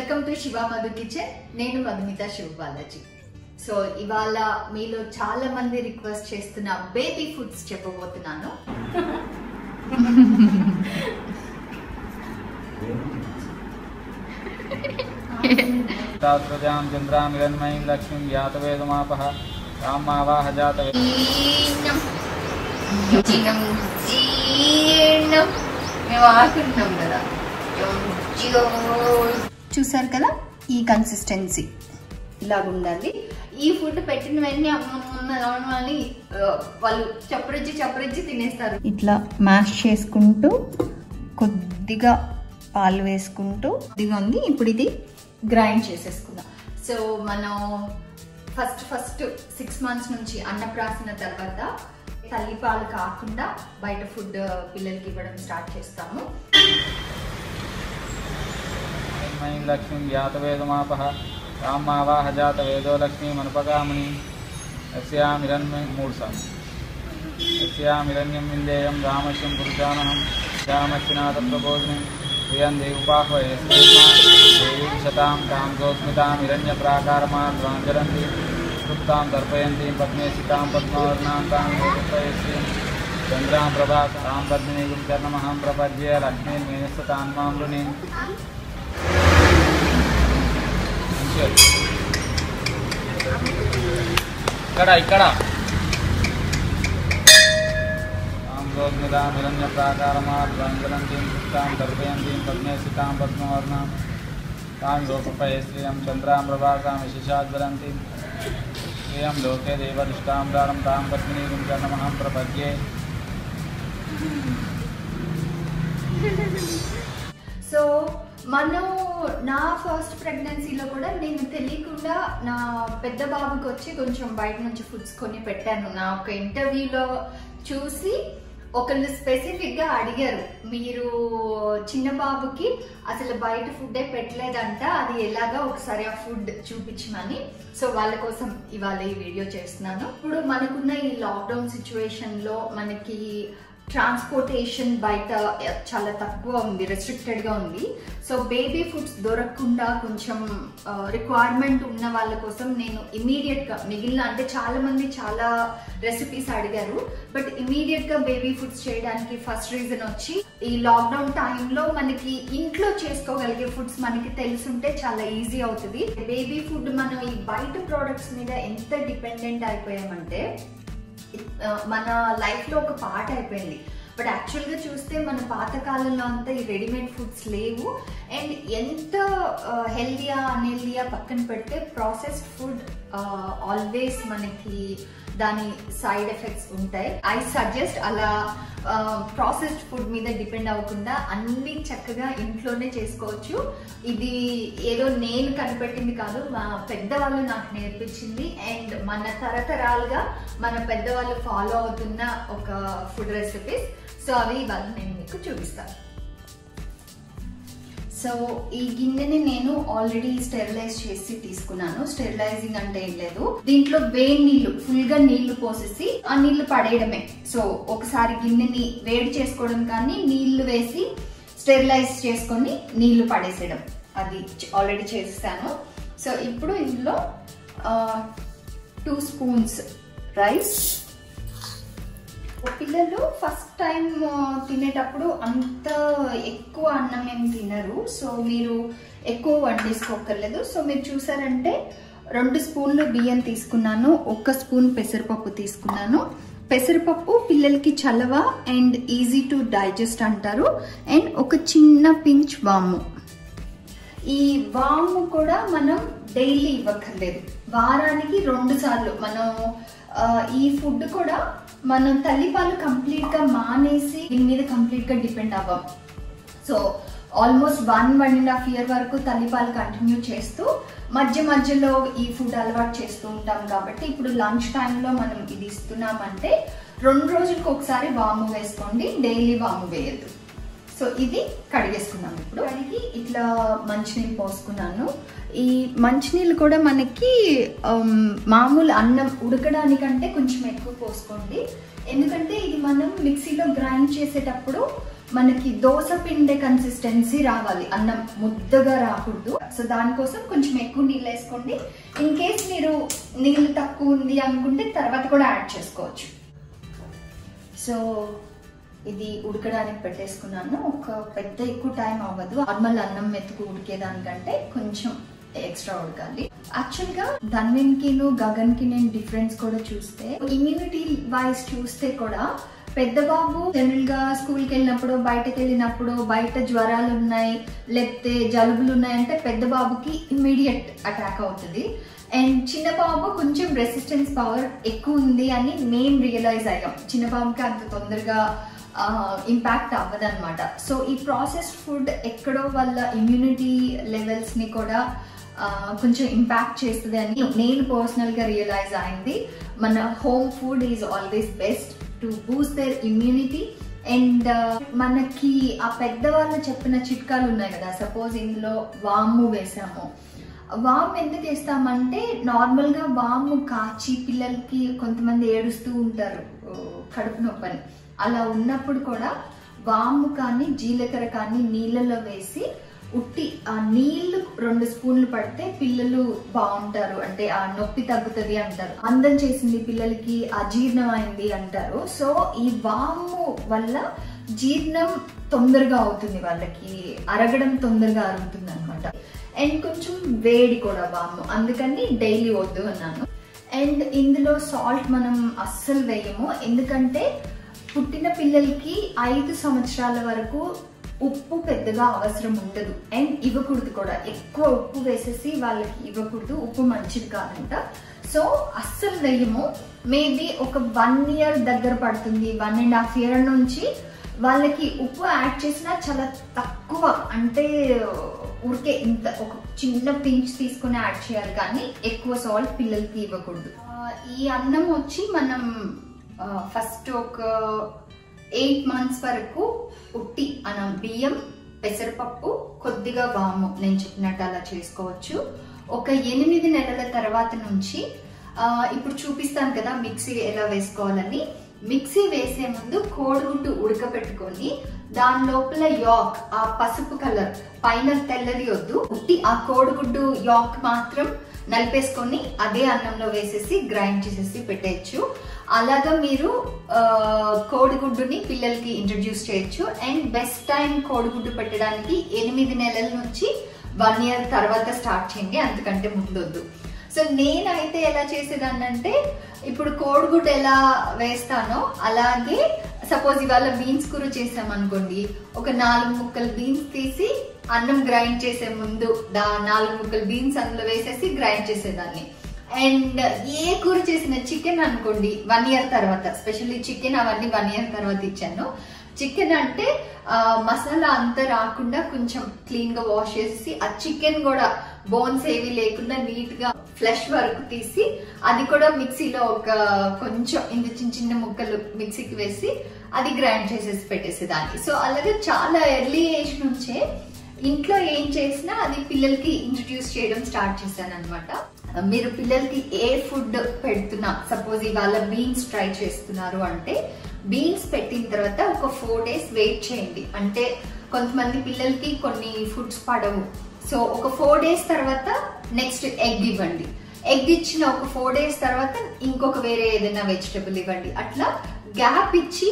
Welcome to Shiva Madhu kitchen నేను Madhumitha Shiva Balaji so ఇవాళ మీలో చాలా మంది రిక్వెస్ట్ చేస్తున్న బేబీ ఫుడ్స్ చెప్పబోతున్నాను तात्प्रजां चन्द्रां हिरण्मयीं लक्ष्मीं ज्ञातवेदमापः रामावाह जातवे జీర్ణం జీర్ణం జీర్ణం మేము ఆడుకుంటున్నాం కదా చూసారు కదా ఈ కన్సిస్టెన్సీ ఇలాగ ఉండాలి ఈ ఫుడ్ పెట్టిన వెంటనే అమ్మ అని వాళ్ళు చప్పరిచ్చి చప్పరిచ్చి తినేస్తారు ఇట్లా మ్యాష్ చేసుకుంటూ కొద్దిగా పాలు వేసుకుంటూ కొద్దిగా ఉంది ఇప్పుడు ఇది గ్రైండ్ చేసేసుకుందాం సో మనం ఫస్ట్ ఫస్ట్ సిక్స్ మంత్స్ నుంచి అన్నప్రాసన తర్వాత తల్లి పాలు కాకుండా బయట ఫుడ్ పిల్లలకి ఇవ్వడం స్టార్ట్ చేస్తాము हिरण्मयीं लक्ष्मीं ज्ञातवेदमापः रामावाह जातवेदो लक्ष्मीमनुपगामिनी यस्यां हिरण्मयं मूर्सा यस्यां हिरण्यं विन्देयं रामश्यं पुरुषानहं रामश्चिनाथप्रबोधिनीं प्रियं देवुपाह्वये देवीं शतां तां गोस्मितां हिरण्यप्राकारमाध्वाञ्जलन्तीं सुप्तां तर्पयन्तीं पद्मेशितां पद्मवर्णां तां गोपयश्रीं चन्द्रां प्रभा तां पद्मिनीं चरणमहं प्रपद्ये लक्ष्मीर्मेनस्ततान्मां वृणीं ఇక్కడ ఇక్కడ ఆంగ్లోజ్మిదామిరణ్య ప్రాకారమాద్వంజలంతీం పుష్టాం దర్పయంతీం పద్మేసితాం పద్మవర్ణాం తాం లోకపయ శ్రియం చంద్రాం ప్రభాసాం శిశాజ్వలంతీం శ్రియం లోకే దేవదిష్టాం దారం తాం పద్మినీం చరణమహం ప్రపద్యే సో మనం నా ఫస్ట్ ప్రెగ్నెన్సీలో కూడా నేను తెలియకుండా నా పెద్ద బాబుకి వచ్చి కొంచెం బయట నుంచి ఫుడ్స్ కొని పెట్టాను నా ఒక ఇంటర్వ్యూలో చూసి ఒకళ్ళు స్పెసిఫిక్ గా అడిగారు మీరు చిన్న బాబుకి అసలు బయట ఫుడ్డే పెట్టలేదంట అది ఎలాగా ఒకసారి ఆ ఫుడ్ చూపించమని సో వాళ్ళ కోసం ఇవాళ ఈ వీడియో చేస్తున్నాను ఇప్పుడు మనకున్న ఈ లాక్డౌన్ సిచ్యువేషన్ లో మనకి ట్రాన్స్పోర్టేషన్ బయట చాలా తక్కువ ఉంది రెస్ట్రిక్టెడ్ గా ఉంది సో బేబీ ఫుడ్స్ దొరకకుండా కొంచెం రిక్వైర్మెంట్ ఉన్న వాళ్ళ కోసం నేను ఇమీడియట్ గా మిగిలిన అంటే చాలా మంది చాలా రెసిపీస్ అడిగారు బట్ ఇమీడియట్ గా బేబీ ఫుడ్స్ చేయడానికి ఫస్ట్ రీజన్ వచ్చి ఈ లాక్డౌన్ టైంలో మనకి ఇంట్లో చేసుకోగలిగే ఫుడ్స్ మనకి తెలుసుంటే చాలా ఈజీ అవుతుంది బేబీ ఫుడ్ మనం ఈ బయట ప్రోడక్ట్స్ మీద ఎంత డిపెండెంట్ అయిపోయామంటే ఆ, మన లైఫ్ లో ఒక పార్ట్ అయిపోయింది బట్ యాక్చువల్ గా చూస్తే మన పాత కాలంలో అంతా ఈ రెడీమేడ్ ఫుడ్స్ లేవు అండ్ ఎంత హెల్దీయా అన్హెల్దీయా పక్కన పెడితే ప్రాసెస్డ్ ఫుడ్ ఆల్వేస్ మనకి దాని సైడ్ ఎఫెక్ట్స్ ఉంటాయి ఐ సజెస్ట్ అలా ప్రాసెస్డ్ ఫుడ్ మీద డిపెండ్ అవ్వకుండా అన్ని చక్కగా ఇంట్లోనే చేసుకోవచ్చు ఇది ఏదో నేను కనిపెట్టింది కాదు మా పెద్దవాళ్ళు నాకు నేర్పించింది అండ్ మన తరతరాలుగా మన పెద్దవాళ్ళు ఫాలో అవుతున్న ఒక ఫుడ్ రెసిపీస్ సో అవి ఇవాళ నేను మీకు చూపిస్తాను సో ఈ గిన్నెని నేను ఆల్రెడీ స్టెరిలైజ్ చేసి తీసుకున్నాను స్టెరిలైజింగ్ అంటే ఏం లేదు దీంట్లో వేడి నీళ్లు ఫుల్ గా నీళ్లు పోసేసి ఆ నీళ్లు పడేయడమే సో ఒకసారి గిన్నెని వేడి చేసుకోవడం కానీ నీళ్లు వేసి స్టెరిలైజ్ చేసుకొని నీళ్లు పడేసేయడం అది ఆల్రెడీ చేస్తాను సో ఇప్పుడు ఇందులో టూ స్పూన్స్ రైస్ పిల్లలు ఫస్ట్ టైం తినేటప్పుడు అంత ఎక్కువ అన్నం ఏం తినరు సో మీరు ఎక్కువ వండేసుకోకర్లేదు సో మీరు చూసారంటే రెండు స్పూన్లు బియ్యం తీసుకున్నాను ఒక్క స్పూన్ పెసరపప్పు తీసుకున్నాను పెసరపప్పు పిల్లలకి చలవ అండ్ ఈజీ టు డైజెస్ట్ అంటారు అండ్ ఒక చిన్న పించ్ వాము ఈ వాము కూడా మనం డైలీ ఇవ్వక్కర్లేదు వారానికి రెండు సార్లు మనం ఆ, ఈ ఫుడ్ కూడా మనం తల్లిపాలు కంప్లీట్ గా మానేసి దీని మీద కంప్లీట్ గా డిపెండ్ అవ్వం so almost one one and half year వరకు తల్లిపాలు కంటిన్యూ చేస్తూ మధ్య మధ్యలో ఈ ఫుడ్ అలవాటు చేస్తూ ఉంటాం కాబట్టి ఇప్పుడు లంచ్ టైంలో మనం ఇది ఇస్తున్నామంటే రెండు రోజులకు ఒకసారి వాము వేసుకోండి డైలీ వాము వేయద్దు సో ఇది కడిగేసుకున్నాం ఇప్పుడు కడిగి ఇట్లా మంచినీళ్ళు పోసుకున్నాను ఈ మంచినీళ్ళు కూడా మనకి ఆమ్, మామూలు అన్నం ఉడకడానికంటే కొంచెం ఎక్కువ పోసుకోండి ఎందుకంటే ఇది మనం మిక్సీలో గ్రైండ్ చేసేటప్పుడు మనకి దోశ పిండే కన్సిస్టెన్సీ రావాలి అన్నం ముద్దగా రాకూడదు సో దానికోసం కొంచెం ఎక్కువ నీళ్ళు వేసుకోండి ఇన్ కేస్ మీరు నీళ్ళు తక్కువ ఉంది అనుకుంటే తర్వాత కూడా యాడ్ చేసుకోవచ్చు సో ఇది ఉడకడానికి పెట్టేసుకున్నాను ఒక పెద్ద ఎక్కువ టైం అవ్వదు నార్మల్ అన్నం మెతుకు ఉడికేదానికంటే కొంచెం ఎక్స్ట్రా ఉడకాలి యాక్చువల్ గా ధన్విన్కిను గగన్ కి నేను డిఫరెన్స్ కూడా చూస్తే ఇమ్యూనిటీ వైజ్ చూస్తే కూడా పెద్ద బాబు జనరల్ గా స్కూల్ కి వెళ్ళినప్పుడు బయటకు వెళ్ళినప్పుడు బయట జ్వరాలు ఉన్నాయి లేకపోతే జలుబులు ఉన్నాయంటే పెద్ద బాబుకి ఇమ్మీడియట్ అటాక్ అవుతుంది అండ్ చిన్న బాబు కొంచెం రెసిస్టెన్స్ పవర్ ఎక్కువ ఉంది అని మేము రియలైజ్ అయ్యాం చిన్న బాబుకి అంత తొందరగా ఇంపాక్ట్ అవ్వదన్నమాట సో ఈ ప్రాసెస్డ్ ఫుడ్ ఎక్కడో వాళ్ళ ఇమ్యూనిటీ లెవెల్స్ ని కూడా ఆ, కొంచెం ఇంపాక్ట్ చేస్తుంది అని నేను పర్సనల్ గా రియలైజ్ అయింది మన home food is always best to boost their immunity and మనకి ఆ పెద్దవాళ్ళు చెప్పిన చిట్కాలు ఉన్నాయి కదా సపోజ్ ఇందులో వాము వేసాము వామ్ ఎందుకు వేస్తామంటే నార్మల్ గా వాము కాచి పిల్లలకి కొంతమంది ఏడుస్తూ ఉంటారు ఓ, కడుపు నొప్పని అలా ఉన్నప్పుడు కూడా వాము కానీ జీలకర్ర కానీ నీళ్ళలో వేసి ఉట్టి ఆ నీళ్లు రెండు స్పూన్లు పడితే పిల్లలు బాగుంటారు అంటే ఆ నొప్పి తగ్గుతుంది అంటారు అందం చేసింది పిల్లలకి అజీర్ణం అయింది అంటారు సో ఈ వాము వల్ల జీర్ణం తొందరగా అవుతుంది వాళ్ళకి అరగడం తొందరగా అరుగుతుంది అనమాట అండ్ కొంచెం వేడి కూడా వాము అందుకని డైలీ వద్దు అన్నాను అండ్ ఇందులో సాల్ట్ మనం అస్సలు వేయము ఎందుకంటే పుట్టిన పిల్లలకి ఐదు సంవత్సరాల వరకు ఉప్పు పెద్దగా అవసరం ఉండదు అండ్ ఇవ్వకూడదు కూడా ఎక్కువ ఉప్పు వేసేసి వాళ్ళకి ఇవ్వకూడదు ఉప్పు మంచిది కాదంట సో అస్సలు వేయము మేబీ ఒక వన్ ఇయర్ దగ్గర పడుతుంది వన్ అండ్ హాఫ్ ఇయర్ నుంచి వాళ్ళకి ఉప్పు యాడ్ చేసినా చాలా తక్కువ అంటే ఊరికే ఇంత ఒక చిన్న పించ్ తీసుకుని యాడ్ చేయాలి కానీ ఎక్కువ సాల్ట్ పిల్లలకి ఇవ్వకూడదు ఆ, ఈ అన్నం వచ్చి మనం ఫస్ట్ ఒక ఎయిట్ మంత్స్ వరకు ఉట్టి అన్నం బియ్యం పెసరపప్పు కొద్దిగా వాము నేను చెప్పినట్టు అలా చేసుకోవచ్చు ఒక ఎనిమిది నెలల తర్వాత నుంచి ఆ, ఇప్పుడు చూపిస్తాను కదా మిక్సీ ఎలా వేసుకోవాలని మిక్సీ వేసే ముందు కోడిగుడ్డు ఉడకబెట్టుకొని దాని లోపల యాక్ ఆ పసుపు కలర్ పైన తెల్లది వద్దు ఉట్టి ఆ కోడిగుడ్డు యాక్ మాత్రం నలిపేసుకొని అదే అన్నంలో వేసేసి గ్రైండ్ చేసేసి పెట్టేయచ్చు అలాగా మీరు ఆ, కోడిగుడ్డుని పిల్లలకి ఇంట్రడ్యూస్ చేయొచ్చు అండ్ బెస్ట్ టైం కోడిగుడ్డు పెట్టడానికి ఎనిమిది నెలల నుంచి వన్ ఇయర్ తర్వాత స్టార్ట్ చేయండి అంతకంటే ముందొద్దు సో నేనైతే ఎలా చేసేదాన్ని అంటే ఇప్పుడు కోడిగుడ్డు ఎలా వేస్తానో అలాగే సపోజ్ ఇవాళ బీన్స్ కూర చేసాం అనుకోండి ఒక నాలుగు ముక్కలు బీన్స్ తీసి అన్నం గ్రైండ్ చేసే ముందు దా నాలుగు ముక్కలు బీన్స్ అందులో వేసేసి గ్రైండ్ చేసేదాన్ని అండ్ ఏ కూర చేసిన చికెన్ అనుకోండి వన్ ఇయర్ తర్వాత స్పెషల్లీ చికెన్ అవన్నీ వన్ ఇయర్ తర్వాత ఇచ్చాను చికెన్ అంటే ఆ, మసాలా అంతా రాకుండా కొంచెం క్లీన్ గా వాష్ చేసి ఆ చికెన్ కూడా బోన్స్ ఏవి లేకుండా నీట్ గా ఫ్లెష్ వరకు తీసి అది కూడా మిక్సీలో ఒక కొంచెం ఇంత చిన్న చిన్న ముక్కలు మిక్సీకి వేసి అది గ్రైండ్ చేసేసి పెట్టేసేదాన్ని సో అలాగే చాలా ఎర్లీ ఏజ్ నుంచే ఇంట్లో ఏం చేసినా అది పిల్లలకి ఇంట్రడ్యూస్ చేయడం స్టార్ట్ చేశాను అనమాట మీరు పిల్లలకి ఏ ఫుడ్ పెడుతున్నా సపోజ్ ఇవాళ బీన్స్ ట్రై చేస్తున్నారు అంటే బీన్స్ పెట్టిన తర్వాత ఒక ఫోర్ డేస్ వెయిట్ చేయండి అంటే కొంతమంది పిల్లలకి కొన్ని ఫుడ్స్ పడవు సో ఒక ఫోర్ డేస్ తర్వాత నెక్స్ట్ ఎగ్ ఇవ్వండి ఎగ్ ఇచ్చిన ఒక ఫోర్ డేస్ తర్వాత ఇంకొక వేరే ఏదైనా వెజిటబుల్ ఇవ్వండి అట్లా గ్యాప్ ఇచ్చి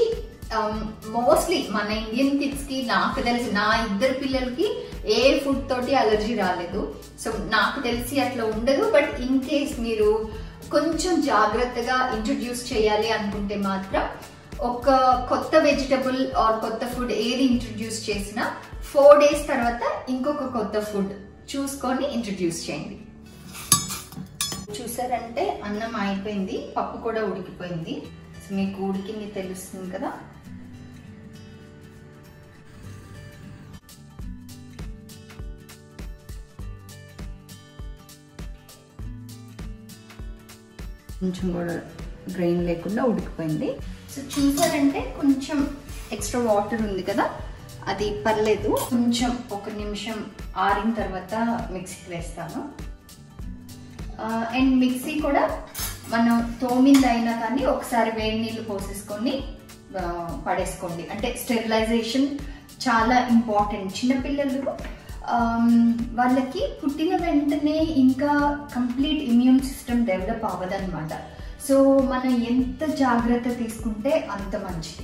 మోస్ట్లీ మన ఇండియన్ కిడ్స్ కి నాకు తెలిసి నా ఇద్దరు పిల్లలకి ఏ ఫుడ్ తోటి అలర్జీ రాలేదు సో నాకు తెలిసి అట్లా ఉండదు బట్ ఇన్ కేస్ మీరు కొంచెం జాగ్రత్తగా ఇంట్రడ్యూస్ చేయాలి అనుకుంటే మాత్రం ఒక కొత్త వెజిటబుల్ ఆర్ కొత్త ఫుడ్ ఏది ఇంట్రడ్యూస్ చేసినా ఫోర్ డేస్ తర్వాత ఇంకొక కొత్త ఫుడ్ చూసుకొని ఇంట్రడ్యూస్ చేయండి చూసారంటే అన్నం అయిపోయింది పప్పు కూడా ఉడికిపోయింది సో మీకు ఉడికింది తెలుస్తుంది కదా కొంచెం కూడా గ్రెయిన్ లేకుండా ఉడికిపోయింది సో చూసారంటే కొంచెం ఎక్స్ట్రా వాటర్ ఉంది కదా అది పర్లేదు కొంచెం ఒక నిమిషం ఆరిన తర్వాత మిక్సీకి వేస్తాను అండ్ మిక్సీ కూడా మనం తోమింది అయినా కానీ ఒకసారి వేడి నీళ్ళు పోసేసుకొని ఆ, పడేసుకోండి అంటే స్టెరిలైజేషన్ చాలా ఇంపార్టెంట్ చిన్నపిల్లలు ఆమ్, వాళ్ళకి పుట్టిన వెంటనే ఇంకా కంప్లీట్ ఇమ్యూన్ సిస్టమ్ డెవలప్ అవ్వదన్నమాట సో మనం ఎంత జాగ్రత్త తీసుకుంటే అంత మంచిది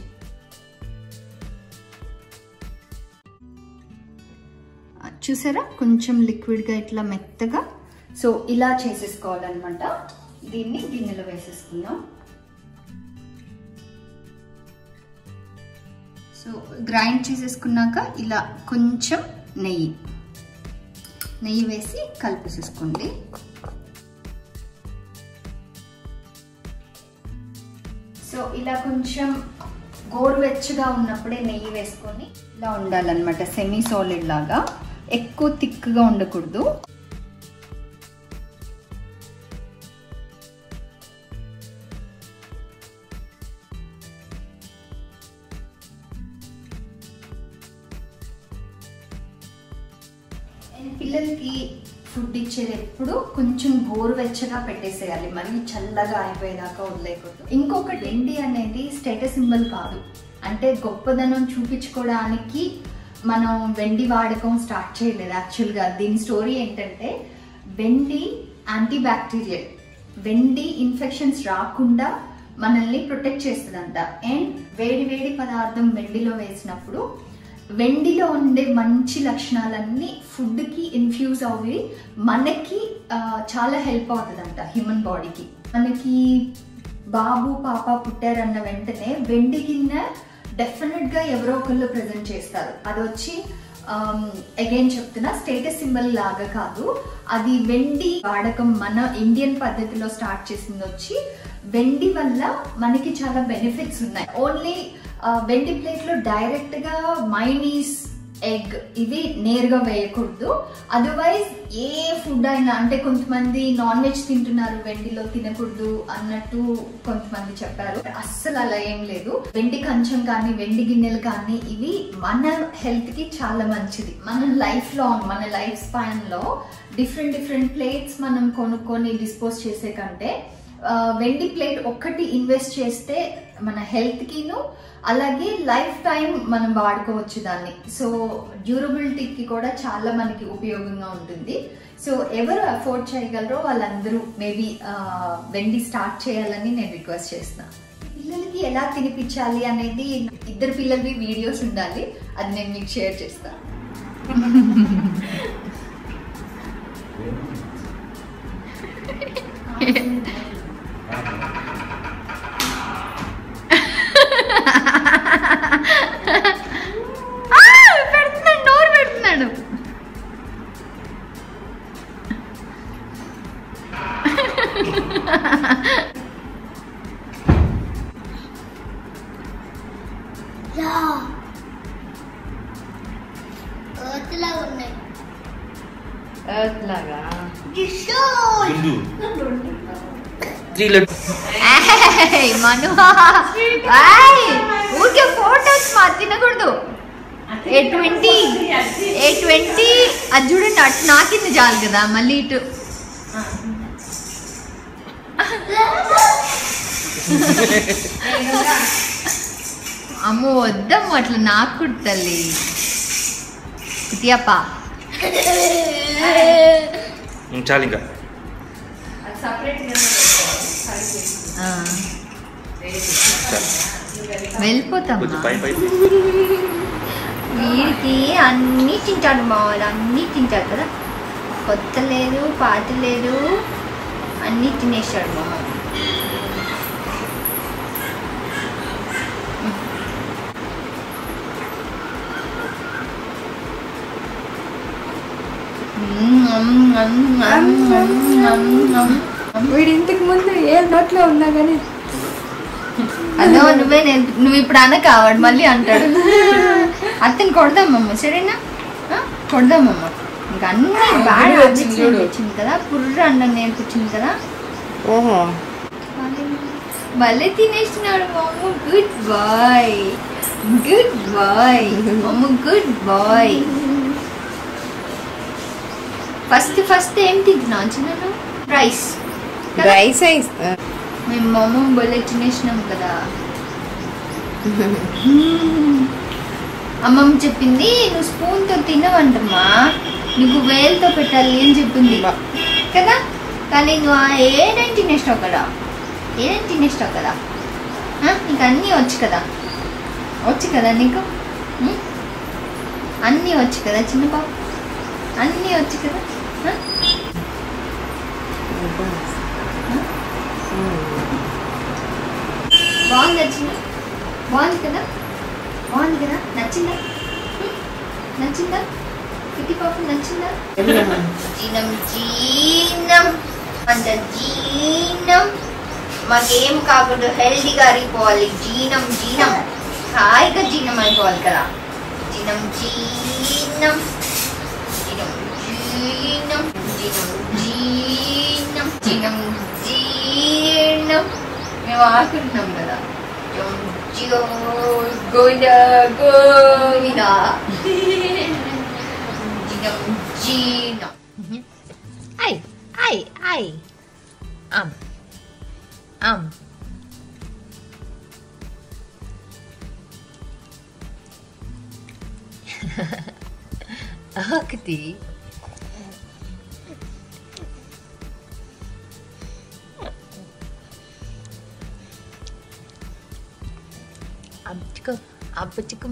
చూసారా కొంచెం లిక్విడ్గా ఇట్లా మెత్తగా సో ఇలా చేసేసుకోవాలన్నమాట దీన్ని గిన్నెలో వేసేసుకుందాం సో గ్రైండ్ చేసేసుకున్నాక ఇలా కొంచెం నెయ్యి నెయ్యి వేసి కలిపేసేసుకోండి సో ఇలా కొంచెం గోరువెచ్చగా ఉన్నప్పుడే నెయ్యి వేసుకొని ఇలా ఉండాలన్నమాట సెమీ సాలిడ్ లాగా ఎక్కువ థిక్గా ఉండకూడదు And పిల్లలకి ఫుడ్ ఇచ్చేది ఎప్పుడు కొంచెం గోరువెచ్చగా పెట్టేసేయాలి మరీ చల్లగా అయిపోయేదాకా వదిలేయకూడదు ఇంకొకటి వెండి అనేది స్టేటస్ సింబల్ కాదు అంటే గొప్పదనం చూపించుకోవడానికి మనం వెండి వాడకం స్టార్ట్ చేయలేదు యాక్చువల్గా దీని స్టోరీ ఏంటంటే వెండి యాంటీ బ్యాక్టీరియల్ వెండి ఇన్ఫెక్షన్స్ రాకుండా మనల్ని ప్రొటెక్ట్ చేస్తుందంట అండ్ వేడి వేడి పదార్థం వెండిలో వేసినప్పుడు వెండిలో ఉండే మంచి లక్షణాలన్నీ ఫుడ్కి ఇన్ఫ్యూజ్ అవి మనకి ఆ, చాలా హెల్ప్ అవుతుందంట హ్యూమన్ బాడీకి మనకి బాబు పాప పుట్టారన్న వెంటనే వెండి గిన్నె డెఫినెట్గా ఎవరో ఒకళ్ళు ప్రజెంట్ చేస్తారు అది వచ్చి అగైన్ చెప్తున్నా స్టేటస్ సింబల్ లాగా కాదు అది వెండి వాడకం మన ఇండియన్ పద్ధతిలో స్టార్ట్ చేసింది వచ్చి వెండి వల్ల మనకి చాలా బెనిఫిట్స్ ఉన్నాయి ఓన్లీ వెండి ప్లేట్లో డైరెక్ట్గా మైనీస్ ఎగ్ ఇవి నేరుగా వేయకూడదు అదర్వైజ్ ఏ ఫుడ్ అయినా అంటే కొంతమంది నాన్ వెజ్ తింటున్నారు వెండిలో తినకూడదు అన్నట్టు కొంతమంది చెప్పారు అస్సలు అలా ఏం లేదు వెండి కంచం కానీ వెండి గిన్నెలు కానీ ఇవి మన హెల్త్ కి చాలా మంచిది మన లైఫ్ లాంగ్ మన లైఫ్ స్పాన్ లో డిఫరెంట్ డిఫరెంట్ ప్లేట్స్ మనం కొనుక్కొని డిస్పోజ్ చేసే కంటే ఆ, వెండి ప్లేట్ ఒక్కటి ఇన్వెస్ట్ చేస్తే మన హెల్త్ కిను అలాగే లైఫ్ టైం మనం వాడుకోవచ్చు దాన్ని సో డ్యూరబిలిటీకి కూడా చాలా మనకి ఉపయోగంగా ఉంటుంది సో ఎవరు అఫోర్డ్ చేయగలరో వాళ్ళందరూ మేబీ వెండి స్టార్ట్ చేయాలని నేను రిక్వెస్ట్ చేస్తున్నా పిల్లలకి ఎలా తినిపించాలి అనేది ఇద్దరు పిల్లలవి వీడియోస్ ఉండాలి అది నేను మీకు షేర్ చేస్తాను పెడుతున్నాడు నోరు పెడుతున్నాడు యా ఎర్త్లా ఉన్నాయి లాగా జిషో గుండు త్రీ లడ్డు ఏయ్, మను ఏయ్, ఊరికే ఫోటోస్ మా తినకూడదు ఏ ట్వంటీ ఏ ట్వంటీ అది చూడండి అటు నాకింది చాలు కదా మళ్ళీ ఇటు అమ్మో వద్దమ్మ అట్లా నాకు కుట్టల్లి కుటియప్ప ఉమ్, చాలు ఇంకా చాలు వెళ్ళిపోతాం కొంచెం పై పై వీడికి అన్నీ తింటాడు మావాడు అన్నీ తింటాడు కదా కొత్త లేదు పాత లేదు అన్నీ తినేస్తాడు మావాడు వీడు ఇంతకు ముందు ఏ నోట్లో ఉన్నా కానీ అదో నువ్వే నేను నువ్వు ఇప్పుడు అన్న కావాడు మళ్ళీ అంటాడు అతను కొడదామమ్మ సరేనా ఆ? కొడదామమ్మ ఇంకా అన్ని బాగా గుడి వచ్చింది అభివృద్ధి చూడు. వచ్చింది కదా పుర్ర అన్నం నేర్పించింది కదా ఓహో భలే తినేసినాడు మమ్మ గుడ్ బాయ్ గుడ్ బాయ్ మమ్మ గుడ్ బాయ్ ఫస్ట్ ఫస్ట్ ఏం తింటున్నావు చిన్న రైస్ డ్రై సైజ్ మేము మమ్మ భలే తినేసినాం కదా అమ్మమ్మ చెప్పింది నువ్వు స్పూన్తో తినవంటమ్మా నీకు వేలుతో పెట్టాలి అని చెప్పింది కదా కానీ నువ్వు ఆ ఏదైనా తినేస్తావు కదా ఏదైనా తినేస్తావు కదా ఆ, నీకు అన్నీ వచ్చు కదా వచ్చు కదా నీకు ఉం? అన్నీ వచ్చు కదా చిన్న బాబు అన్నీ వచ్చు కదా ఆ? బాగుంది చిన్న బాగుంది కదా బాగుంది కదా నచ్చిందా ఉం? నచ్చిందా పిట్టి పాప నచ్చిందా జీనం జీనం అంత జీనం మాకేం కాకుండా హెల్దీగా అరిగిపోవాలి జీనం జీనం హాయిగా జీనం అయిపోవాలి కదా జీనం జీనం జీనం జీనం జీనం జీనం జీనం జీనం మేము ఆడుకుంటున్నాం కదా జో గోవింద గోవింద జీనం జీనం ఐ ఐ ఐ Um. Um. ఒకటి అబ్బచికం అబ్బచికం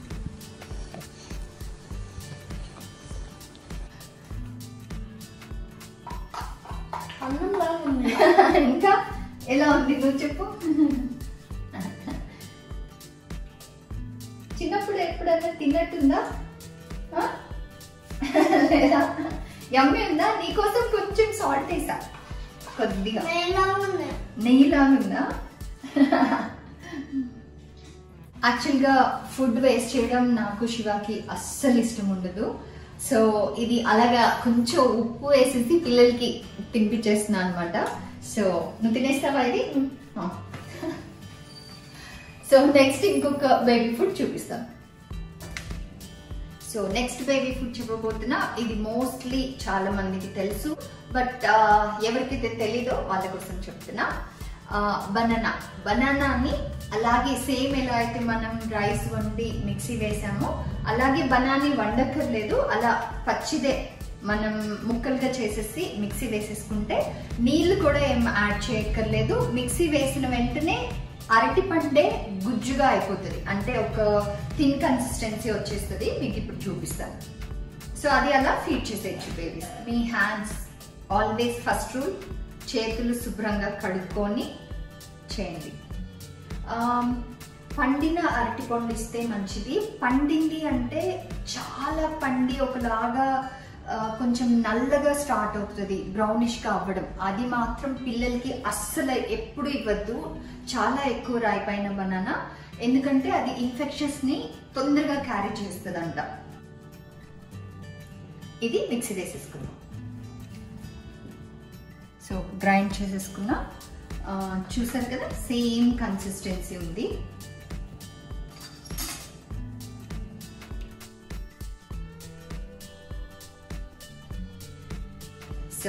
ఇంకా ఎలా ఉంది నువ్వు చెప్పు చిన్నప్పుడు ఎప్పుడైనా తిన్నట్టుందా ఆ? లేదా యమ్మి ఉందా నీకోసం కొంచెం సాల్ట్ వేసా కొద్దిగా ఎలా ఉన్నాయి నెయ్యిలా ఉందా యాక్చువల్గా ఫుడ్ వేస్ట్ చేయడం నాకు శివాకి అస్సలు ఇష్టం ఉండదు సో ఇది అలాగా కొంచెం ఉప్పు వేసేసి పిల్లలకి తినిపించేస్తున్నా అనమాట సో నువ్వు తినేస్తావా ఇది ఆ. సో నెక్స్ట్ ఇంకొక బేబీ ఫుడ్ చూపిస్తాను సో నెక్స్ట్ బేబీ ఫుడ్ చెప్పబోతున్నా ఇది మోస్ట్లీ చాలా మందికి తెలుసు బట్ ఎవరికైతే తెలీదో వాళ్ళ కోసం చెప్తున్నా బనానా బనానాని అలాగే సేమ్ ఎలా అయితే మనం రైస్ వండి మిక్సీ వేసామో అలాగే బనానీ వండక్కర్లేదు అలా పచ్చిదే మనం ముక్కలుగా చేసేసి మిక్సీ వేసేసుకుంటే నీళ్లు కూడా ఏం యాడ్ చేయక్కర్లేదు మిక్సీ వేసిన వెంటనే అరటి పండే గుజ్జుగా అయిపోతుంది అంటే ఒక థిన్ కన్సిస్టెన్సీ వచ్చేస్తుంది మీకు ఇప్పుడు చూపిస్తాను సో అది అలా ఫీడ్ చేసేయచ్చు బేబీస్ మీ హ్యాండ్స్ ఆల్వేస్ ఫస్ట్ రూల్ చేతులు శుభ్రంగా కడుక్కొని చేయండి ఆమ్, పండిన అరటి పండు ఇస్తే మంచిది పండింది అంటే చాలా పండి ఒకలాగా ఆ, కొంచెం నల్లగా స్టార్ట్ అవుతుంది బ్రౌనిష్గా అవ్వడం అది మాత్రం పిల్లలకి అస్సలు ఎప్పుడు ఇవ్వద్దు చాలా ఎక్కువ రాయిపోయిన బనానా ఎందుకంటే అది ఇన్ఫెక్షన్స్ ని తొందరగా క్యారీ చేస్తుందంట ఇది మిక్సీ వేసేసుకుందాం సో గ్రైండ్ చేసేసుకున్నా ఆ, చూసారు కదా సేమ్ కన్సిస్టెన్సీ ఉంది సో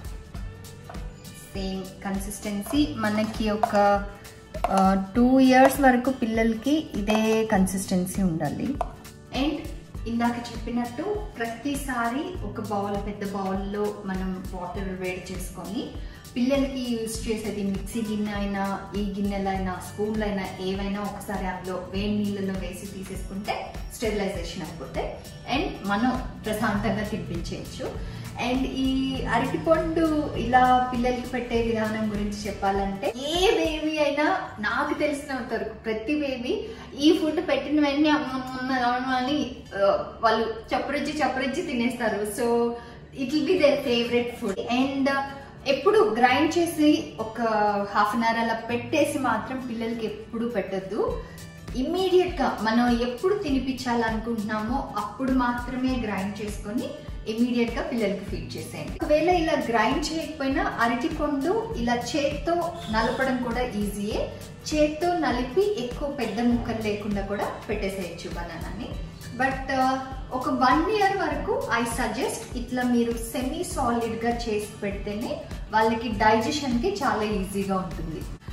సేమ్ కన్సిస్టెన్సీ మనకి ఒక టూ ఇయర్స్ వరకు పిల్లలకి ఇదే కన్సిస్టెన్సీ ఉండాలి అండ్ ఇందాక చెప్పినట్టు ప్రతిసారి ఒక బౌల్ పెద్ద బౌల్లో మనం వాటర్ వేడి చేసుకొని పిల్లలకి యూజ్ చేసేది మిక్సీ గిన్నె అయినా ఈ గిన్నెలైనా స్పూన్లు అయినా ఏవైనా ఒకసారి అందులో వేడి నీళ్ళలో వేసి తీసేసుకుంటే స్టెరిలైజేషన్ అయిపోతే అండ్ మనం ప్రశాంతంగా తినిపించేయచ్చు అండ్ ఈ అరటిపండు ఇలా పిల్లలకి పెట్టే విధానం గురించి చెప్పాలంటే ఏ బేబీ అయినా నాకు తెలిసినంత వరకు ప్రతి బేబీ ఈ ఫుడ్ పెట్టిన వెంటనే అమ్మ అమ్మ అమ్మ అని ఆ, వాళ్ళు చప్పరిచ్చి చప్పరిచ్చి తినేస్తారు so it will be their favourite food and ఎప్పుడు గ్రైండ్ చేసి ఒక హాఫ్ అన్ అవర్ అలా పెట్టేసి మాత్రం పిల్లలకి ఎప్పుడు పెట్టద్దు ఇమ్మీడియట్ గా మనం ఎప్పుడు తినిపించాలనుకుంటున్నామో అప్పుడు మాత్రమే గ్రైండ్ చేసుకొని ఇమీడియట్ గా పిల్లలకి ఫీడ్ చేసేయండి ఒకవేళ ఇలా గ్రైండ్ చేయకపోయినా అరటి పండు ఇలా చేత్తో నలపడం కూడా ఈజీయే చేత్తో నలిపి ఎక్కువ పెద్ద ముక్కలు లేకుండా కూడా పెట్టేసేయచ్చు బనానాని బట్ ఒక వన్ ఇయర్ వరకు ఐ సజెస్ట్ ఇట్లా మీరు సెమీ సాలిడ్ గా చేసి పెడితేనే వాళ్ళకి డైజెషన్ కి చాలా ఈజీగా ఉంటుంది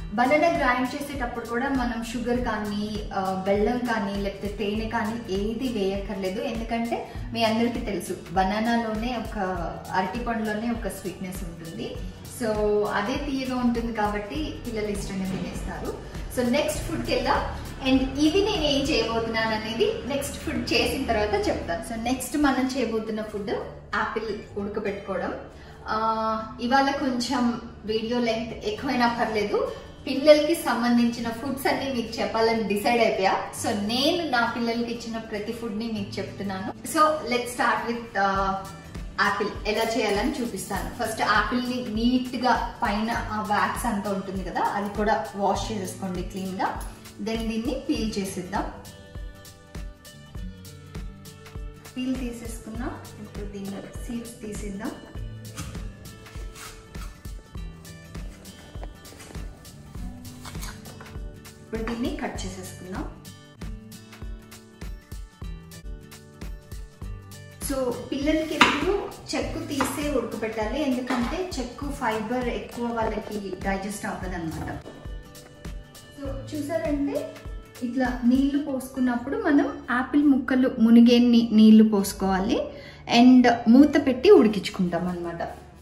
బనానా గ్రైండ్ చేసేటప్పుడు కూడా మనం షుగర్ కానీ ఆ, బెల్లం కానీ లేకపోతే తేనె కానీ ఏది వేయక్కర్లేదు ఎందుకంటే మీ అందరికీ తెలుసు బనానాలోనే ఒక అరటి పండులోనే ఒక స్వీట్నెస్ ఉంటుంది సో అదే తీయగా ఉంటుంది కాబట్టి పిల్లలు ఇష్టంగా తినేస్తారు సో నెక్స్ట్ ఫుడ్కి వెళ్దాం అండ్ ఇది నేను ఏం చేయబోతున్నాను అనేది నెక్స్ట్ ఫుడ్ చేసిన తర్వాత చెప్తాను సో నెక్స్ట్ మనం చేయబోతున్న ఫుడ్ యాపిల్ ఉడకబెట్టుకోవడం ఆ, ఇవాళ కొంచెం వీడియో లెంత్ ఎక్కువైనా పర్లేదు పిల్లలకి సంబంధించిన ఫుడ్స్ అన్ని మీకు చెప్పాలని డిసైడ్ అయిపోయా సో నేను నా పిల్లలకి ఇచ్చిన ప్రతి ఫుడ్ ని మీకు చెప్తున్నాను so let start with apple ఎలా చేయాలని చూపిస్తాను ఫస్ట్ యాపిల్ ని నీట్ గా పైన ఆ వ్యాక్స్ అంతా ఉంటుంది కదా అది కూడా వాష్ చేసేసుకోండి క్లీన్ గా దెన్ దీన్ని పీల్ చేసిద్దాం పీల్ తీసేసుకున్నా ఇప్పుడు దీన్ని సీడ్స్ తీసిద్దాం ఇప్పుడు దీన్ని కట్ చేసేసుకుందాం సో పిల్లలకి ఎప్పుడు చెక్కు తీసే ఉడకబెట్టాలి ఎందుకంటే చెక్కు ఫైబర్ ఎక్కువ వాళ్ళకి డైజెస్ట్ అవ్వదు అనమాట సో చూసారంటే ఇట్లా నీళ్లు పోసుకున్నప్పుడు మనం యాపిల్ ముక్కలు మునిగే నీ- నీళ్లు పోసుకోవాలి అండ్ మూత పెట్టి ఉడికించుకుంటాం అనమాట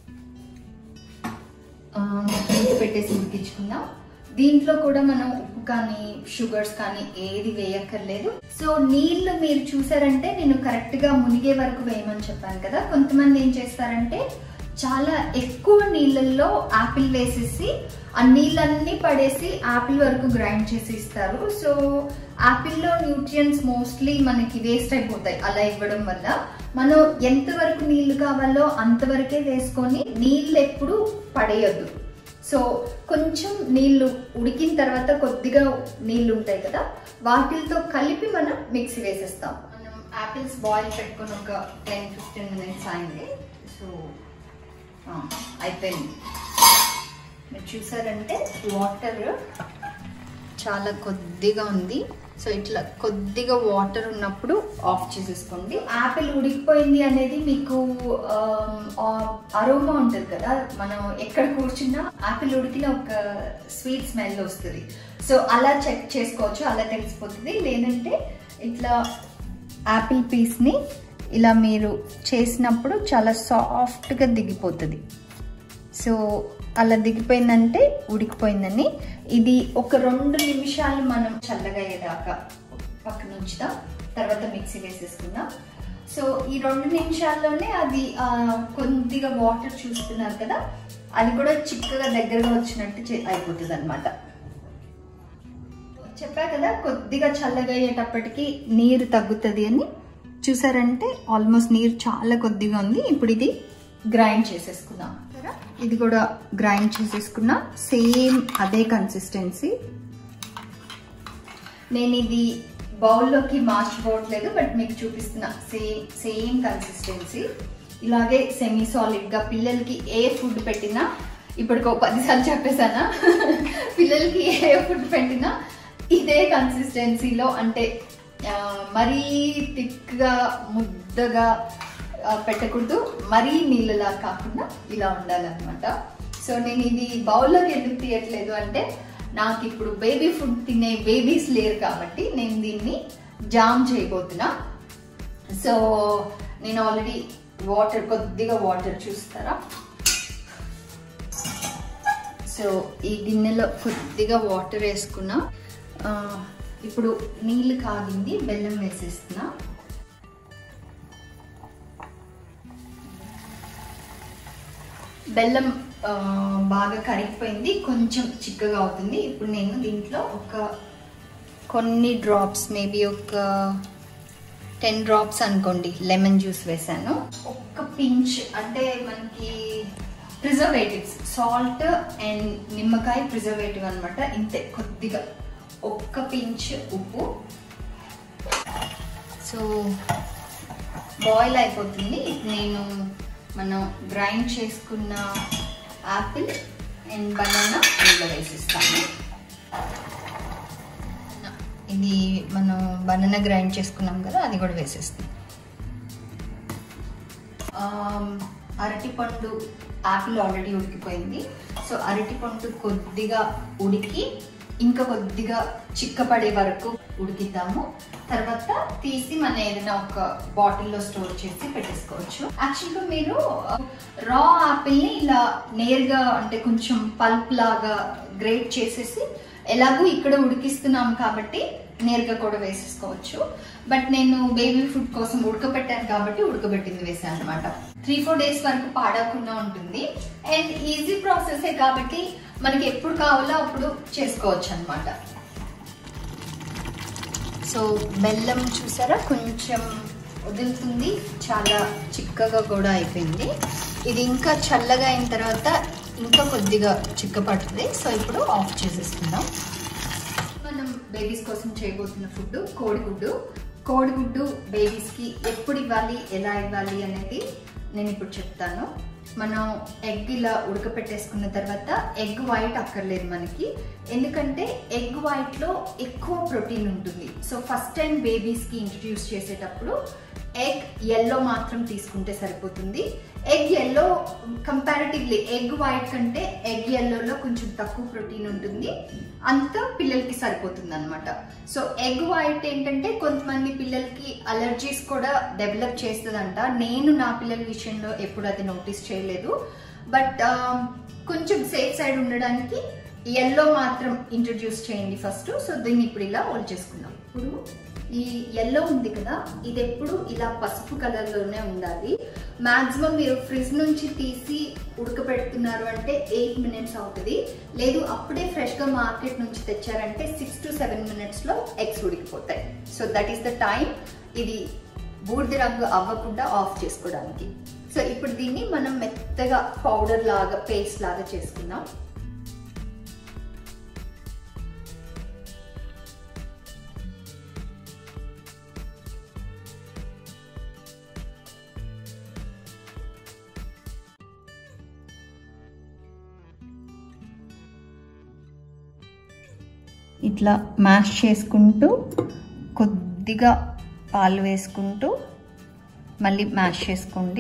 మూత పెట్టేసి ఉడికించుకుందాం దీంట్లో కూడా మనం ఉప్పు కానీ షుగర్స్ కానీ ఏది వేయక్కర్లేదు సో నీళ్లు మీరు చూసారంటే నేను కరెక్ట్ గా మునిగే వరకు వేయమని చెప్పాను కదా కొంతమంది ఏం చేస్తారంటే చాలా ఎక్కువ నీళ్ళల్లో యాపిల్ వేసేసి ఆ నీళ్ళన్నీ పడేసి యాపిల్ వరకు గ్రైండ్ చేసి ఇస్తారు సో యాపిల్లో న్యూట్రియన్స్ మోస్ట్లీ మనకి వేస్ట్ అయిపోతాయి అలా ఇవ్వడం వల్ల మనం ఎంతవరకు నీళ్లు కావాలో అంతవరకే వేసుకొని నీళ్ళు ఎప్పుడు పడేయొద్దు సో కొంచెం నీళ్లు ఉడికిన తర్వాత కొద్దిగా నీళ్లు ఉంటాయి కదా వాటితో కలిపి మనం మిక్సీ వేసేస్తాం మనం యాపిల్స్ బాయిల్ పెట్టుకొని ఒక టెన్ ఫిఫ్టీన్ మినిట్స్ అయింది సో ఆ, అయిపోయింది మీరు చూసారంటే వాటర్ చాలా కొద్దిగా ఉంది సో ఇట్లా కొద్దిగా వాటర్ ఉన్నప్పుడు ఆఫ్ చేసేసుకోండి యాపిల్ ఉడికిపోయింది అనేది మీకు అరోమా ఉంటుంది కదా మనం ఎక్కడ కూర్చున్నా యాపిల్ ఉడికిన ఒక స్వీట్ స్మెల్ వస్తుంది సో అలా చెక్ చేసుకోవచ్చు అలా తెలిసిపోతుంది లేదంటే ఇట్లా యాపిల్ పీస్ని ఇలా మీరు చేసినప్పుడు చాలా సాఫ్ట్గా దిగిపోతుంది సో అలా దిగిపోయిందంటే ఉడికిపోయిందని ఇది ఒక రెండు నిమిషాలు మనం చల్లగా అయ్యేదాకా పక్కన ఉంచుదాం తర్వాత మిక్సీ వేసేసుకుందాం సో ఈ రెండు నిమిషాల్లోనే అది ఆ, కొద్దిగా వాటర్ చూస్తున్నారు కదా అది కూడా చిక్కగా దగ్గరగా వచ్చినట్టు చే- అయిపోతుంది అనమాట చెప్పా కదా కొద్దిగా చల్లగా అయ్యేటప్పటికి నీరు తగ్గుతుంది అని చూసారంటే ఆల్మోస్ట్ నీరు చాలా కొద్దిగా ఉంది ఇప్పుడు ఇది గ్రైండ్ చేసేసుకుందాం సరే ఇది కూడా గ్రైండ్ చేసేసుకున్నా సేమ్ అదే కన్సిస్టెన్సీ నేను ఇది బౌల్లోకి మార్చిపోవట్లేదు బట్ మీకు చూపిస్తున్నా సేమ్ సేమ్ కన్సిస్టెన్సీ ఇలాగే సెమీ సాలిడ్గా పిల్లలకి ఏ ఫుడ్ పెట్టినా ఇప్పటికి ఒక పదిసార్లు చెప్పేశానా పిల్లలకి ఏ ఫుడ్ పెట్టినా ఇదే కన్సిస్టెన్సీలో అంటే ఆ, మరీ థిక్గా ముద్దగా ఆ, పెట్టకూడదు మరీ నీళ్ళలా కాకుండా ఇలా ఉండాలన్నమాట సో నేను ఇది బౌల్లోకి ఎందుకు తీయట్లేదు అంటే నాకు ఇప్పుడు బేబీ ఫుడ్ తినే బేబీస్ లేరు కాబట్టి నేను దీన్ని జామ్ చేయబోతున్నా సో నేను ఆల్రెడీ వాటర్ కొద్దిగా వాటర్ చూస్తారా సో ఈ గిన్నెలో కొద్దిగా వాటర్ వేసుకున్నా ఆ, ఇప్పుడు నీళ్ళు కాగింది బెల్లం వేసేస్తున్నా బెల్లం ఆ, బాగా కరిగిపోయింది కొంచెం చిక్కగా అవుతుంది ఇప్పుడు నేను దీంట్లో ఒక కొన్ని డ్రాప్స్ మేబీ ఒక టెన్ డ్రాప్స్ అనుకోండి లెమన్ జ్యూస్ వేసాను ఒక్క పించ్ అంటే మనకి ప్రిజర్వేటివ్స్ సాల్ట్ అండ్ నిమ్మకాయ ప్రిజర్వేటివ్ అన్నమాట ఇంతే కొద్దిగా ఒక్క పించ్ ఉప్పు సో బాయిల్ అయిపోతుంది ఇప్పుడు నేను మనం గ్రైండ్ చేసుకున్న యాపిల్ అండ్ బనానా ఇందులో వేసిస్తాను ఇది మనం బనానా గ్రైండ్ చేసుకున్నాం కదా అది కూడా వేసేస్తాం అరటిపండు యాపిల్ ఆల్రెడీ ఉడికిపోయింది సో అరటిపండు కొద్దిగా ఉడికి ఇంకా కొద్దిగా చిక్కపడే వరకు ఉడికిద్దాము తర్వాత తీసి మన ఏదైనా ఒక బాటిల్లో స్టోర్ చేసి పెట్టేసుకోవచ్చు యాక్చువల్గా మీరు రా యాపిల్ని ఇలా నేరుగా అంటే కొంచెం పల్ప్ లాగా గ్రేట్ చేసేసి ఎలాగో ఇక్కడ ఉడికిస్తున్నాం కాబట్టి నేరుగా కూడా వేసేసుకోవచ్చు బట్ నేను బేబీ ఫుడ్ కోసం ఉడకబెట్టాను కాబట్టి ఉడకబెట్టింది వేసాను అనమాట త్రీ ఫోర్ డేస్ వరకు పాడకుండా ఉంటుంది అండ్ ఈజీ ప్రాసెసే కాబట్టి మనకి ఎప్పుడు కావాలో అప్పుడు చేసుకోవచ్చు అనమాట సో బెల్లం చూసారా కొంచెం వదులుతుంది చాలా చిక్కగా కూడా అయిపోయింది ఇది ఇంకా చల్లగా అయిన తర్వాత ఇంకా కొద్దిగా చిక్కపడుతుంది సో ఇప్పుడు ఆఫ్ చేసేసుకుందాం మనం బేబీస్ కోసం చేయబోతున్న ఫుడ్ కోడిగుడ్డు కోడిగుడ్డు బేబీస్కి ఎప్పుడు ఇవ్వాలి ఎలా ఇవ్వాలి అనేది నేను ఇప్పుడు చెప్తాను మనం ఎగ్ ఇలా ఉడకపెట్టేసుకున్న తర్వాత ఎగ్ వైట్ అక్కర్లేదు మనకి ఎందుకంటే ఎగ్ వైట్లో ఎక్కువ ప్రోటీన్ ఉంటుంది సో ఫస్ట్ టైం బేబీస్కి ఇంట్రడ్యూస్ చేసేటప్పుడు ఎగ్ ఎల్లో మాత్రం తీసుకుంటే సరిపోతుంది egg yellow comparatively egg white కంటే ఎగ్ ఎల్లోలో కొంచెం తక్కువ ప్రోటీన్ ఉంటుంది అంత పిల్లలకి సరిపోతుంది అనమాట సో ఎగ్ వైట్ ఏంటంటే కొంతమంది పిల్లలకి అలర్జీస్ కూడా డెవలప్ చేస్తుందంట నేను నా పిల్లల విషయంలో ఎప్పుడు అది నోటీస్ చేయలేదు బట్ కొంచెం సేఫ్ సైడ్ ఉండడానికి ఎల్లో మాత్రం ఇంట్రడ్యూస్ చేయండి ఫస్ట్ సో దీన్ని ఇప్పుడు ఇలా ఓల్ చేసుకుందాం ఇప్పుడు ఈ ఎల్లో ఉంది కదా ఇది ఎప్పుడు ఇలా పసుపు కలర్లోనే ఉండాలి మాక్సిమం మీరు ఫ్రిడ్జ్ నుంచి తీసి ఉడకబెడుతున్నారు అంటే ఎయిట్ మినిట్స్ అవుతుంది లేదు అప్పుడే ఫ్రెష్గా మార్కెట్ నుంచి తెచ్చారంటే సిక్స్ టు సెవెన్ మినిట్స్లో ఎగ్స్ ఉడికిపోతాయి so that is the time ఇది బూడిద రంగు అవ్వకుండా ఆఫ్ చేసుకోవడానికి సో ఇప్పుడు దీన్ని మనం మెత్తగా పౌడర్ లాగా పేస్ట్ లాగా చేసుకుందాం ఇట్లా మ్యాష్ చేసుకుంటూ కొద్దిగా పాలు వేసుకుంటూ మళ్ళీ మ్యాష్ చేసుకోండి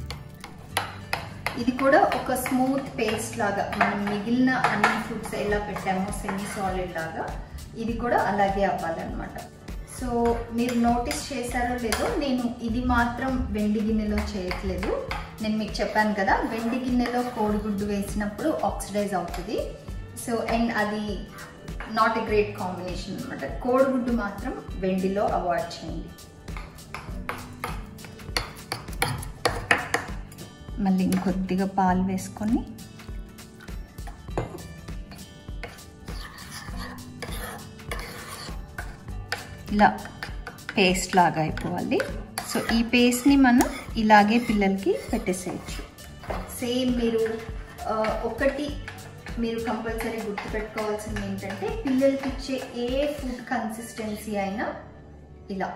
ఇది కూడా ఒక స్మూత్ పేస్ట్ లాగా మనం మిగిలిన అన్ని ఫుడ్స్ ఎలా పెట్టామో సెమీ సాలిడ్ లాగా ఇది కూడా అలాగే అవ్వాలన్నమాట సో మీరు నోటీస్ చేశారో లేదో నేను ఇది మాత్రం వెండి గిన్నెలో చేయట్లేదు నేను మీకు చెప్పాను కదా వెండి గిన్నెలో కోడిగుడ్డు వేసినప్పుడు ఆక్సిడైజ్ అవుతుంది సో అండ్ అది నాట్ ఎ గ్రేట్ కాంబినేషన్ అనమాట కోడిగుడ్డు మాత్రం వెండిలో అవాయిడ్ చేయండి మళ్ళీ ఇంకొద్దిగా పాలు వేసుకొని ఇలా పేస్ట్ లాగా అయిపోవాలి సో ఈ పేస్ట్ని మనం ఇలాగే పిల్లలకి పెట్టేసేయచ్చు సేమ్ మీరు ఆ, ఒకటి మీరు కంపల్సరీ గుర్తుపెట్టుకోవాల్సింది ఏంటంటే పిల్లలకి ఇచ్చే ఏ ఫుడ్ కన్సిస్టెన్సీ అయినా ఇలా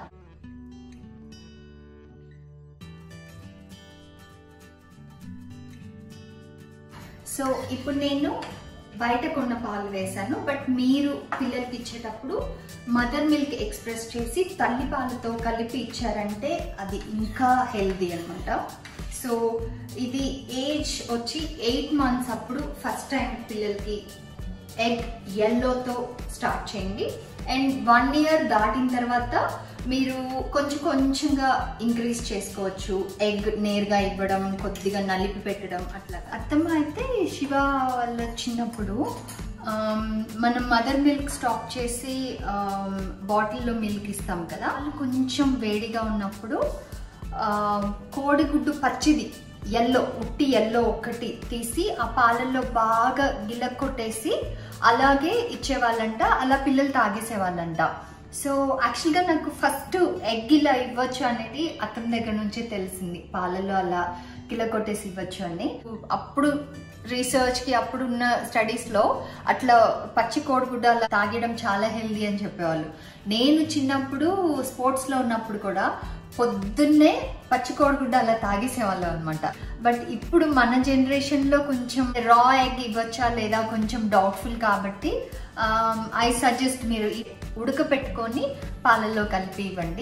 సో ఇప్పుడు నేను బయట కొన్న పాలు వేశాను బట్ మీరు పిల్లలకి ఇచ్చేటప్పుడు మదర్ మిల్క్ ఎక్స్ప్రెస్ చేసి తల్లి పాలతో కలిపి ఇచ్చారంటే అది ఇంకా హెల్దీ అనమాట సో ఇది ఏజ్ వచ్చి ఎయిట్ మంత్స్ అప్పుడు ఫస్ట్ టైం పిల్లలకి ఎగ్ ఎల్లోతో స్టార్ట్ చేయండి అండ్ వన్ ఇయర్ దాటిన తర్వాత మీరు కొంచెం కొంచెంగా ఇంక్రీజ్ చేసుకోవచ్చు ఎగ్ నేరుగా ఇవ్వడం కొద్దిగా నలిపి పెట్టడం అట్లా అత్తమ్మ అయితే శివ వాళ్ళ చిన్నప్పుడు ఆమ్, మనం మదర్ మిల్క్ స్టాక్ చేసి బాటిల్లో మిల్క్ ఇస్తాం కదా వాళ్ళు కొంచెం వేడిగా ఉన్నప్పుడు ఆ, కోడిగుడ్డు పచ్చిది ఎల్లో ఉట్టి ఎల్లో ఒక్కటి తీసి ఆ పాలల్లో బాగా గిలక్ కొట్టేసి అలాగే ఇచ్చేవాళ్ళంట అలా పిల్లలు తాగేసేవాళ్ళంట సో యాక్చువల్గా నాకు ఫస్ట్ ఎగ్ ఇలా ఇవ్వచ్చు అనేది అతని దగ్గర నుంచే తెలిసింది పాలలో అలా కిల కొట్టేసి ఇవ్వచ్చు అని అప్పుడు రీసెర్చ్కి అప్పుడు ఉన్న స్టడీస్లో అట్లా పచ్చి కోడిగుడ్డ అలా తాగడం చాలా హెల్దీ అని చెప్పేవాళ్ళు నేను చిన్నప్పుడు స్పోర్ట్స్లో ఉన్నప్పుడు కూడా పొద్దున్నే పచ్చి కోడిగుడ్డ అలా తాగేసేవాళ్ళం అనమాట బట్ ఇప్పుడు మన జనరేషన్లో కొంచెం రా ఎగ్ ఇవ్వచ్చా లేదా కొంచెం డౌట్ఫుల్ కాబట్టి ఐ సజెస్ట్ మీరు ఈ ఉడకపెట్టుకొని పాలల్లో కలిపి ఇవ్వండి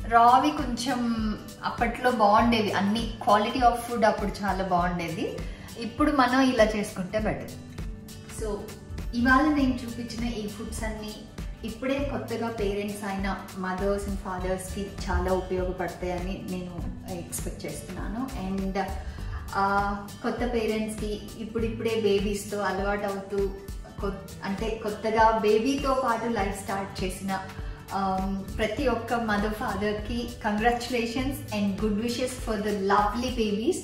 రావి కొంచెం అప్పట్లో బాగుండేవి అన్ని క్వాలిటీ ఆఫ్ ఫుడ్ అప్పుడు చాలా బాగుండేది ఇప్పుడు మనం ఇలా చేసుకుంటే బెటర్ సో ఇవాళ నేను చూపించిన ఈ ఫుడ్స్ అన్ని ఇప్పుడే కొత్తగా పేరెంట్స్ అయిన మదర్స్ అండ్ ఫాదర్స్కి చాలా ఉపయోగపడతాయని నేను ఎక్స్పెక్ట్ చేస్తున్నాను అండ్ కొత్త పేరెంట్స్కి ఇప్పుడిప్పుడే బేబీస్తో అలవాటు అవుతూ కొ- అంటే కొత్తగా బేబీతో పాటు లైఫ్ స్టార్ట్ చేసిన um, ప్రతి ఒక్క మదర్ ఫాదర్కి congratulations and good wishes for the lovely babies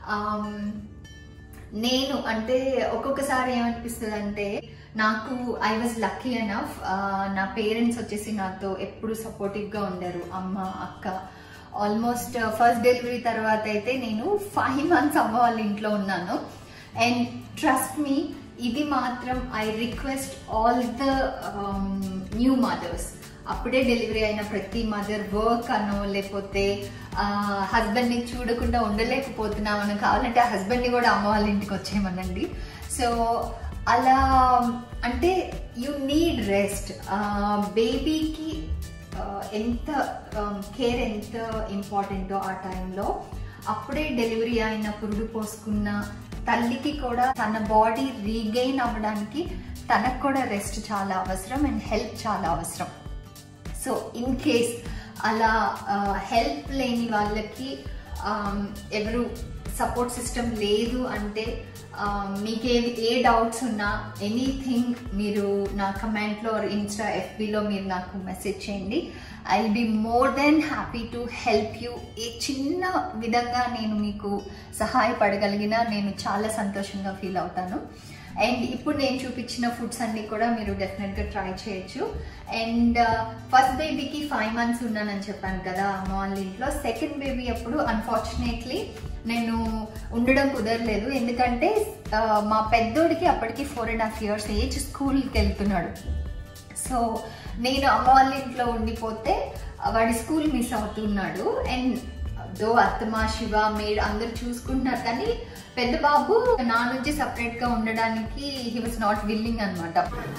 నేను అంటే ఒక్కొక్కసారి ఏమనిపిస్తుంది అంటే నాకు ఐ వాజ్ లక్కీ ఎనఫ్ నా పేరెంట్స్ వచ్చేసి నాతో ఎప్పుడు సపోర్టివ్గా ఉండారు అమ్మ అక్క ఆల్మోస్ట్ ఫస్ట్ డెలివరీ తర్వాత అయితే నేను ఫైవ్ మంత్స్ అమ్మ వాళ్ళ ఇంట్లో ఉన్నాను అండ్ ట్రస్ట్ మీ ఇది మాత్రం I request all the new mothers అప్పుడే డెలివరీ అయిన ప్రతి మదర్ వర్క్ అనో లేకపోతే హస్బెండ్ని చూడకుండా ఉండలేకపోతున్నామని కావాలంటే ఆ హస్బెండ్ని కూడా అమ్మ వాళ్ళ ఇంటికి వచ్చేయమనండి సో అలా అంటే యు నీడ్ రెస్ట్ బేబీకి ఎంత కేర్ ఎంత ఇంపార్టెంటో ఆ టైంలో అప్పుడే డెలివరీ అయిన పురుడు పోసుకున్న తల్లికి కూడా తన బాడీ రీగెయిన్ అవ్వడానికి తనకు కూడా రెస్ట్ చాలా అవసరం అండ్ హెల్ప్ చాలా అవసరం సో ఇన్ కేస్ అలా హెల్ప్ లేని వాళ్ళకి um, ఎవరు సపోర్ట్ సిస్టమ్ లేదు అంటే um, మీకు ఏ ఏ డౌట్స్ ఉన్నా ఎనీథింగ్ మీరు నా కమెంట్లో ఇన్స్టా ఎఫ్బిలో మీరు నాకు మెసేజ్ చేయండి I will be more than happy to help you ఏ చిన్న విధంగా నేను మీకు సహాయపడగలిగినా నేను చాలా సంతోషంగా ఫీల్ అవుతాను అండ్ ఇప్పుడు నేను చూపించిన ఫుడ్స్ అన్ని కూడా మీరు డెఫినెట్గా ట్రై చేయొచ్చు అండ్ ఫస్ట్ బేబీకి ఫైవ్ మంత్స్ ఉన్నానని చెప్పాను కదా అమ్మ వాళ్ళ ఇంట్లో సెకండ్ బేబీ అప్పుడు అన్ఫార్చునేట్లీ నేను ఉండడం కుదరలేదు ఎందుకంటే ఆ, మా పెద్దోడికి అప్పటికి four and half years age స్కూల్కి వెళ్తున్నాడు సో నేను అమ్మ వాళ్ళ ఇంట్లో ఉండిపోతే ఆ, వాడి స్కూల్ మిస్ అవుతున్నాడు అండ్ దో అత్తమ్మ శివ మేడ్ అందరు చూసుకుంటున్నారు కానీ పెద్ద బాబు నా నుంచి సపరేట్ గా ఉండడానికి హీ వాజ్ నాట్ విల్లింగ్ అనమాట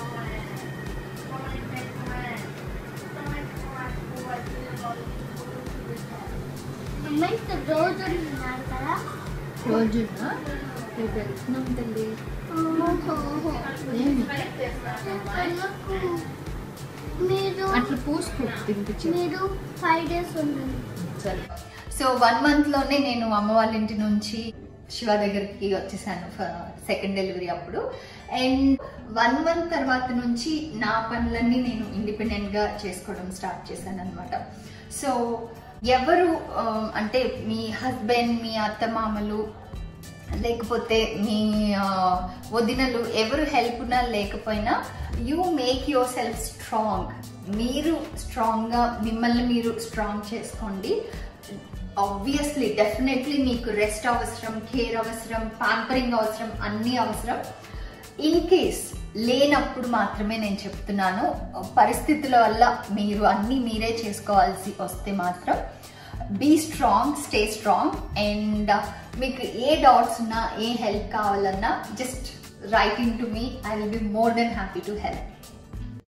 అమ్మ ఇక్కడ రోజు ఉన్నారు కదా రోజు రేపు వెళ్తున్నాం తల్లి ఓహో. ఏమి ఎందుకు? మీరు అట్లా పూసుకో తినిపించు మీరు ఫైవ్ డేస్ ఉండండి సరే సో వన్ మంత్ లోనే నేను అమ్మ వాళ్ళ ఇంటి నుంచి శివ దగ్గరికి వచ్చేసాను సెకండ్ డెలివరీ అప్పుడు అండ్ వన్ మంత్ తర్వాత నుంచి నా పనులన్నీ నేను ఇండిపెండెంట్ గా చేసుకోవడం స్టార్ట్ చేశాను అనమాట సో ఎవరు ఆ, అంటే మీ హస్బెండ్ మీ అత్తమామలు లేకపోతే మీ ఆ, వదినలు ఎవరు హెల్ప్ ఉన్నా లేకపోయినా you make yourself strong మీరు స్ట్రాంగ్గా మిమ్మల్ని మీరు స్ట్రాంగ్ చేసుకోండి ఆబ్వియస్లీ డెఫినెట్లీ మీకు రెస్ట్ అవసరం కేర్ అవసరం ప్యాంపరింగ్ అవసరం అన్నీ అవసరం ఇన్ కేస్ లేనప్పుడు మాత్రమే నేను చెప్తున్నాను పరిస్థితుల వల్ల మీరు అన్నీ మీరే చేసుకోవాల్సి వస్తే మాత్రం be strong stay strong and మీకు ఏ డౌట్స్ ఉన్నా ఏ హెల్ప్ కావాలన్నా just write in to me I will be more than happy to help